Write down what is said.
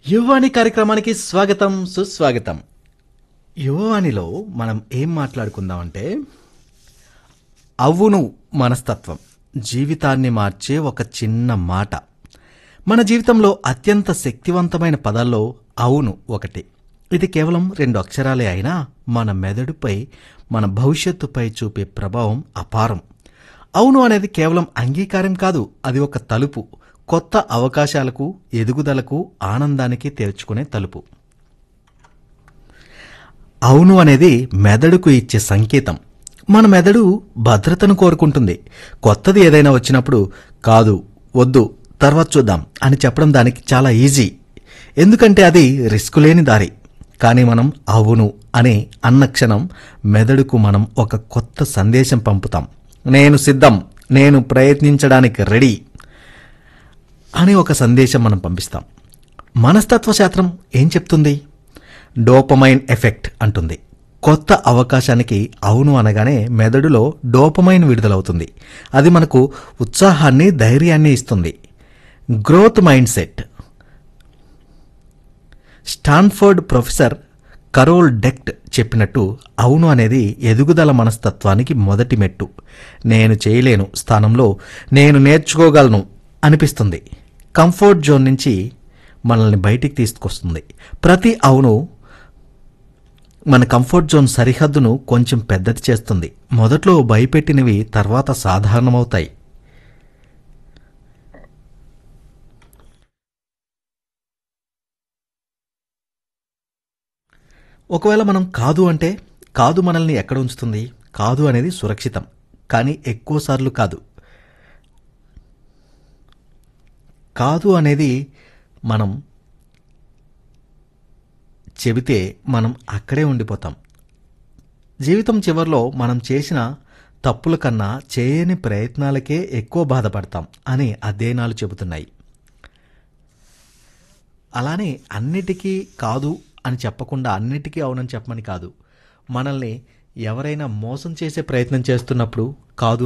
యువవాణి కార్యక్రమానికి స్వాగతం సుస్వాగతం యువవాణిలో మనం ఏం మాట్లాడుకుందామంటే అవును మనస్తత్వం జీవితాన్ని మార్చే ఒక చిన్న మాట మన జీవితంలో అత్యంత శక్తివంతమైన పదాల్లో అవును ఒకటి ఇది కేవలం రెండు అక్షరాలే అయినా మన మెదడుపై మన భవిష్యత్తుపై చూపే ప్రభావం అపారం అవును అనేది కేవలం అంగీకారం కాదు అది ఒక తలుపు కొత్త అవకాశాలకు ఎదుగుదలకు ఆనందానికి తెరుచుకునే తలుపు అవును అనేది మెదడుకు ఇచ్చే సంకేతం మన మెదడు భద్రతను కోరుకుంటుంది కొత్తది ఏదైనా వచ్చినప్పుడు కాదు వద్దు తర్వాత చూద్దాం అని చెప్పడం దానికి చాలా ఈజీ ఎందుకంటే అది రిస్క్ లేని దారి కానీ మనం అవును అని అన్న క్షణం మెదడుకు మనం ఒక కొత్త సందేశం పంపుతాం నేను సిద్ధం నేను ప్రయత్నించడానికి రెడీ అని ఒక సందేశం మనం పంపిస్తాం మనస్తత్వ శాస్త్రం ఏం చెప్తుంది డోపమైన్ ఎఫెక్ట్ అంటుంది కొత్త అవకాశానికి అవును అనగానే మెదడులో డోపమైన్ విడుదలవుతుంది అది మనకు ఉత్సాహాన్ని ధైర్యాన్ని ఇస్తుంది growth mindset Stanford professor Carol Dweck చెప్పినట్టు అవును అనేది ఎదుగుదల మనస్తత్వానికి మొదటి మెట్టు నేను చేయలేను స్థానంలో నేను నేర్చుకోగలను అనిపిస్తుంది కంఫర్ట్ జోన్ నుంచి మనల్ని బయటికి తీసుకొస్తుంది ప్రతి అవును మన కంఫర్ట్ జోన్ సరిహద్దును కొంచెం పెద్దది చేస్తుంది మొదట్లో భయపెట్టినవి తర్వాత సాధారణమవుతాయి ఒకవేళ మనం కాదు అంటే కాదు మనల్ని ఎక్కడ ఉంచుతుంది కాదు అనేది సురక్షితం కానీ ఎక్కువసార్లు కాదు కాదు అనేది మనం చెబితే మనం అక్కడే ఉండిపోతాం జీవితం చివరిలో మనం చేసిన తప్పుల కన్నా చేయని ప్రయత్నాలకే ఎక్కువ బాధపడతాం అని అధ్యయనాలు చెబుతున్నాయి అలానే అన్నిటికీ కాదు అని చెప్పకుండా అన్నిటికీ అవునని చెప్పమని కాదు మనల్ని ఎవరైనా మోసం చేసే ప్రయత్నం చేస్తున్నప్పుడు కాదు